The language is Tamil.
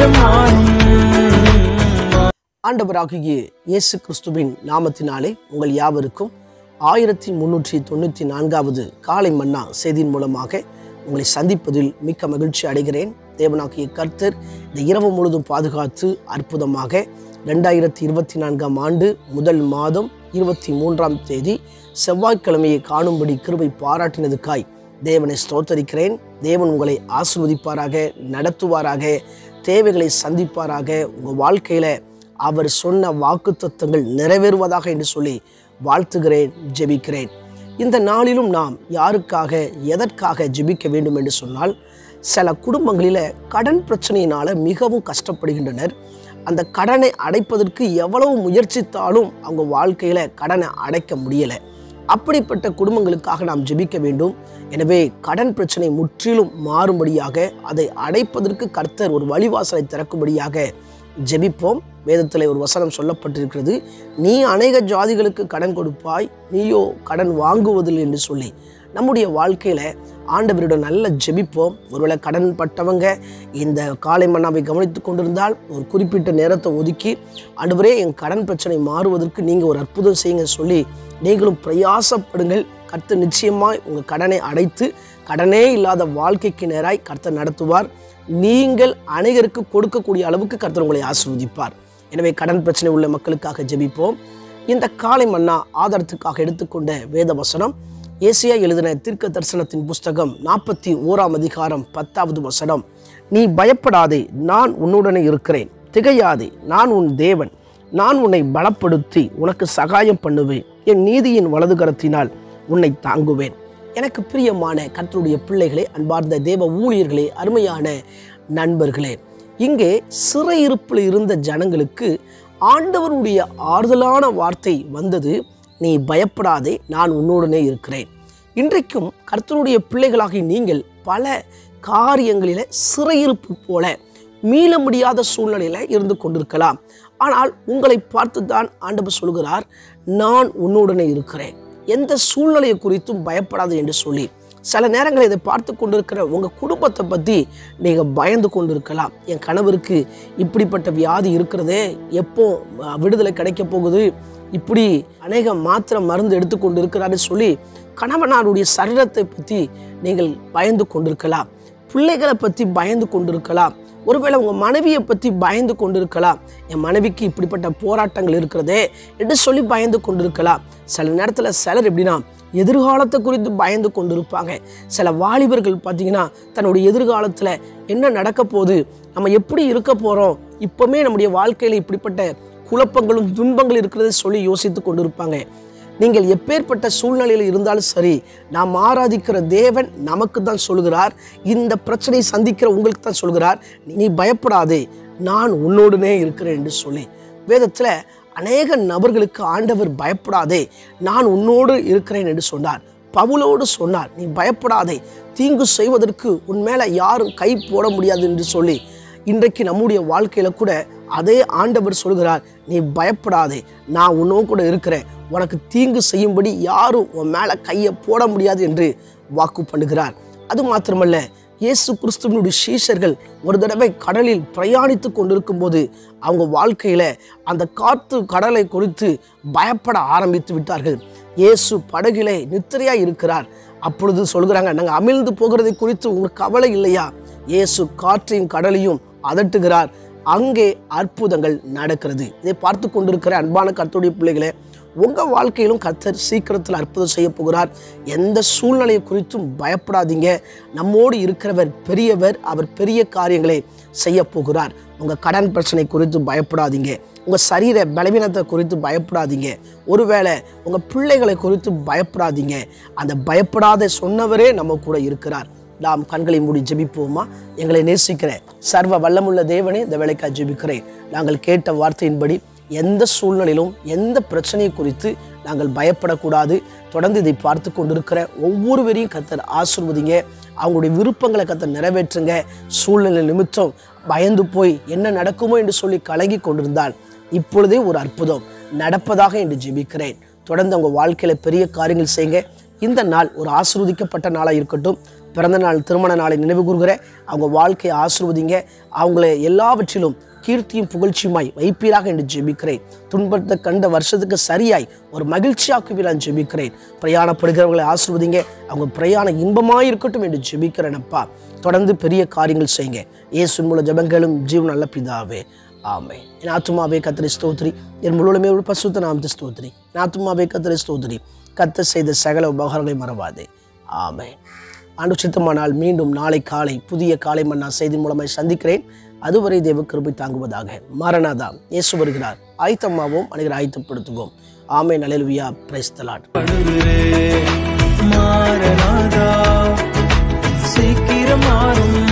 மாறும் ஆண்டவராகிய இயேசு கிறிஸ்துவின் நாமத்தினாலே உங்கள் யாவருக்கும் ஆயிரத்தி முன்னூற்றி தொண்ணூற்றி நான்காவது காலை மன்னா செய்தியின் மூலமாக உங்களை சந்திப்பதில் மிக்க மகிழ்ச்சி அடைகிறேன் தேவனாகிய கர்த்தர் இந்த இரவு முழுதும் பாதுகாத்து அற்புதமாக ரெண்டாயிரத்தி இருபத்தி நான்காம் ஆண்டு முதல் மாதம் இருபத்தி மூன்றாம் தேதி செவ்வாய்க்கிழமையை காணும்படி கிருபை பாராட்டினதுக்காய் தேவனை ஸ்தோத்தரிக்கிறேன் தேவன் உங்களை ஆசிர்வதிப்பாராக நடத்துவாராக தேவைகளை சந்திப்பாராக உங்கள் வாழ்க்கையில் அவர் சொன்ன வாக்குத்தத்தங்கள் நிறைவேறுவதாக என்று சொல்லி வாழ்த்துகிறேன் ஜெபிக்கிறேன் இந்த நாளிலும் நாம் யாருக்காக எதற்காக ஜெபிக்க வேண்டும் என்று சொன்னால் சில குடும்பங்களில் கடன் பிரச்சனையினால் மிகவும் கஷ்டப்படுகின்றனர் அந்த கடனை அடைப்பதற்கு எவ்வளவு முயற்சித்தாலும் அவங்க வாழ்க்கையில் கடனை அடைக்க முடியலை அப்படிப்பட்ட குடும்பங்களுக்காக நாம் ஜெபிக்க வேண்டும் எனவே கடன் பிரச்சனை முற்றிலும் மாறும்படியாக அதை அடைப்பதற்கு கர்த்தர் ஒரு வழிவாசலை திறக்கும்படியாக ஜெபிப்போம் வேதத்தில் ஒரு வசனம் சொல்லப்பட்டிருக்கிறது நீ அநேக ஜாதிகளுக்கு கடன் கொடுப்பாய் நீயோ கடன் வாங்குவதில்லை என்று சொல்லி நம்முடைய வாழ்க்கையில் ஆண்டவரிடம் நல்ல ஜெபிப்போம் ஒருவேளை கடன் பட்டவங்க இந்த காலை மன்னாவை கவனித்து கொண்டிருந்தால் ஒரு குறிப்பிட்ட நேரத்தை ஒதுக்கி ஆண்டவரே என் கடன் பிரச்சனை மாறுவதற்கு நீங்கள் ஒரு அற்புதம் செய்யுங்க சொல்லி நீங்களும் பிரயாசப்படுங்கள் கர்த்தர் நிச்சயமாய் உங்கள் கடனை அடைத்து கடனே இல்லாத வாழ்க்கைக்கு நேராய் கர்த்தர் நடத்துவார் நீங்கள் அநேகருக்கு கொடுக்கக்கூடிய அளவுக்கு கர்த்தர் உங்களை ஆசீர்வதிப்பார் எனவே கடன் பிரச்சனை உள்ள மக்களுக்காக ஜெபிப்போம் இந்த காலை மன்னா ஆதாரத்துக்காக எடுத்துக்கொண்ட வேத வசனம் ஏசியா எழுதின தீர்க்க தரிசனத்தின் புஸ்தகம் நாற்பத்தி ஓராம் அதிகாரம் பத்தாவது வசனம் நீ பயப்படாதே நான் உன்னுடனே இருக்கிறேன் திகையாதே நான் உன் தேவன் நான் உன்னை பலப்படுத்தி உனக்கு சகாயம் பண்ணுவேன் என் நீதியின் வலது கரத்தினால் உன்னை தாங்குவேன் எனக்கு பிரியமான கர்த்தருடைய பிள்ளைகளே அன்பார்ந்த தேவ ஊழியர்களே அருமையான நண்பர்களே இங்கே சிறையிருப்பில் இருந்த ஜனங்களுக்கு ஆண்டவருடைய ஆறுதலான வார்த்தை வந்தது நீ பயப்படாதே நான் உன்னோடனே இருக்கிறேன் இன்றைக்கும் கர்த்தருடைய பிள்ளைகளாகி நீங்கள் பல காரியங்களில சிறையிருப்பு போல மீள முடியாத சூழ்நிலையில இருந்து கொண்டிருக்கலாம் ஆனால் உங்களை பார்த்து தான் ஆண்டவர் சொல்கிறார் நான் உன்னுடனே இருக்கிறேன் எந்த சூழ்நிலையை குறித்தும் பயப்படாது என்று சொல்லி சில நேரங்களில் இதை பார்த்து கொண்டிருக்கிற உங்கள் குடும்பத்தை பற்றி நீங்கள் பயந்து கொண்டிருக்கலாம் என் கணவருக்கு இப்படிப்பட்ட வியாதி இருக்கிறதே எப்போ அஹ், விடுதலை கிடைக்க போகுது இப்படி அநேக மாத்திரை மருந்து எடுத்துக்கொண்டு இருக்கிறாரு சொல்லி கணவனாருடைய சரீரத்தை பற்றி நீங்கள் பயந்து கொண்டிருக்கலாம் பிள்ளைகளை பற்றி பயந்து கொண்டிருக்கலாம் ஒருவேளை உங்கள் மனைவியை பற்றி பயந்து கொண்டிருக்கலாம் என் மனைவிக்கு இப்படிப்பட்ட போராட்டங்கள் இருக்கிறதே என்று சொல்லி பயந்து கொண்டிருக்கலாம் சில நேரத்தில் சிலர் எப்படின்னா எதிர்காலத்தை குறித்து பயந்து கொண்டிருப்பாங்க சில வாலிபர்கள் பார்த்தீங்கன்னா தன்னுடைய எதிர்காலத்தில் என்ன நடக்க போகுது நம்ம எப்படி இருக்க போகிறோம் இப்போமே நம்முடைய வாழ்க்கையில் இப்படிப்பட்ட குழப்பங்களும் துன்பங்கள் இருக்கிறது சொல்லி யோசித்து கொண்டிருப்பாங்க நீங்கள் எப்பேற்பட்ட சூழ்நிலையில் இருந்தாலும் சரி நாம் ஆராதிக்கிற தேவன் நமக்கு தான் சொல்கிறார் இந்த பிரச்சனையை சந்திக்கிற உங்களுக்கு தான் சொல்கிறார் நீ பயப்படாதே நான் உன்னோடுனே இருக்கிறேன் என்று சொல்லி வேதத்தில் அநேக நபர்களுக்கு ஆண்டவர் பயப்படாதே நான் உன்னோடு இருக்கிறேன் என்று சொன்னார் பவுலோடு சொன்னார் நீ பயப்படாதே தீங்கு செய்வதற்கு உன் மேலே யாரும் கை போட முடியாது என்று சொல்லி இன்றைக்கு நம்முடைய வாழ்க்கையில கூட அதே ஆண்டவர் சொல்கிறார் நீ பயப்படாதே நான் உன்னோ கூட இருக்கிறேன் உனக்கு தீங்கு செய்யும்படி யாரும் உன் மேலே கையை போட முடியாது என்று வாக்கு பண்ணுகிறார் அது மாத்திரமல்ல இயேசு கிறிஸ்துவனுடைய சீஷர்கள் ஒரு தடவை கடலில் பிரயாணித்து கொண்டிருக்கும் போது அவங்க வாழ்க்கையில அந்த காற்று கடலை குறித்து பயப்பட ஆரம்பித்து விட்டார்கள் இயேசு படகிலே நித்திரையா இருக்கிறார் அப்பொழுது சொல்கிறாங்க நாங்கள் அமிழ்ந்து போகிறதை குறித்து உங்களுக்கு கவலை இல்லையா இயேசு காற்றையும் கடலையும் அதட்டுகிறார் அங்கே அற்புதங்கள் நடக்கிறது இதை பார்த்து கொண்டிருக்கிற அன்பான கர்த்தருடைய பிள்ளைகளே உங்கள் வாழ்க்கையிலும் கர்த்தர் சீக்கிரத்தில் அற்புதம் செய்ய போகிறார் எந்த சூழ்நிலையை குறித்தும் பயப்படாதீங்க நம்மோடு இருக்கிறவர் பெரியவர் அவர் பெரிய காரியங்களை செய்ய போகிறார் உங்கள் கடன் பிரச்சனை குறித்து பயப்படாதீங்க உங்கள் சரீர பலவீனத்தை குறித்து பயப்படாதீங்க ஒருவேளை உங்கள் பிள்ளைகளை குறித்து பயப்படாதீங்க அந்த பயப்படாத சொன்னவரே நம்ம கூட இருக்கிறார் நாம் கண்களை மூடி ஜெபிப்போமா எங்களை நேசிக்கிற சர்வ வல்லமுள்ள தேவனே இந்த வேலைக்காக ஜெபிக்கிறேன் நாங்கள் கேட்ட வார்த்தையின்படி எந்த சூழ்நிலையிலும் எந்த பிரச்சனையை குறித்து நாங்கள் பயப்படக்கூடாது தொடர்ந்து இதை பார்த்து கொண்டிருக்கிற ஒவ்வொருவரையும் கத்தர் ஆசிர்வதிங்க அவங்களுடைய விருப்பங்களை கத்தர் நிறைவேற்றுங்க சூழ்நிலை நிமித்தம் பயந்து போய் என்ன நடக்குமோ என்று சொல்லி கலங்கி கொண்டிருந்தால் இப்பொழுதே ஒரு அற்புதம் நடப்பதாக என்று ஜெபிக்கிறேன் தொடர்ந்து அவங்க வாழ்க்கையில பெரிய காரியங்கள் செய்யுங்க இந்த நாள் ஒரு ஆசீர்வதிக்கப்பட்ட நாளாக இருக்கட்டும் பிறந்த நாள் திருமண நாளை நினைவு கூறுகிற அவங்க வாழ்க்கையை ஆசிர்வதிங்க அவங்கள எல்லாவற்றிலும் கீர்த்தியும் புகழ்ச்சியுமாய் வைப்பீராக என்று ஜெபிக்கிறேன் துன்பத்தை கண்ட வருஷத்துக்கு சரியாய் ஒரு மகிழ்ச்சியாக்குவீர் நான் ஜெபிக்கிறேன் பிரயாணப்படுகிறவர்களை ஆசிர்வதிங்க அவங்க பிரயாணம் இன்பமாய் இருக்கட்டும் என்று ஜெபிக்கிறேனப்பா தொடர்ந்து பெரிய காரியங்கள் செய்யுங்க இயேசுவின் மூல ஜெபங்களும் ஜீவன் நல்ல பிதாவே ஆமே என் ஆத்துமாவே கத்திரி ஸ்தோத்ரி என் முழுமே ஒரு பசுத்த நாமத்து ஸ்தோத்ரி என் ஆத்துமாவே கத்திரி ஸ்தோத்ரி கத்த செய்த சகல உபகாரங்களை மறவாதே ஆமே ஆண்டு சித்தமானால் மீண்டும் நாளை காலை புதிய காலை மன்னா செய்தி மூலமாய் சந்திக்கிறேன் அதுவரை தேவ கிருபை தாங்குவதாக மாரநாதா இயேசு வருகிறார் ஆயத்தமாவோம் அனைவரை ஆயத்தப்படுத்துவோம் ஆமே நலலுவியா பிரைஸ்தலாட் மாறனாதா சீக்கிரம் மாறும்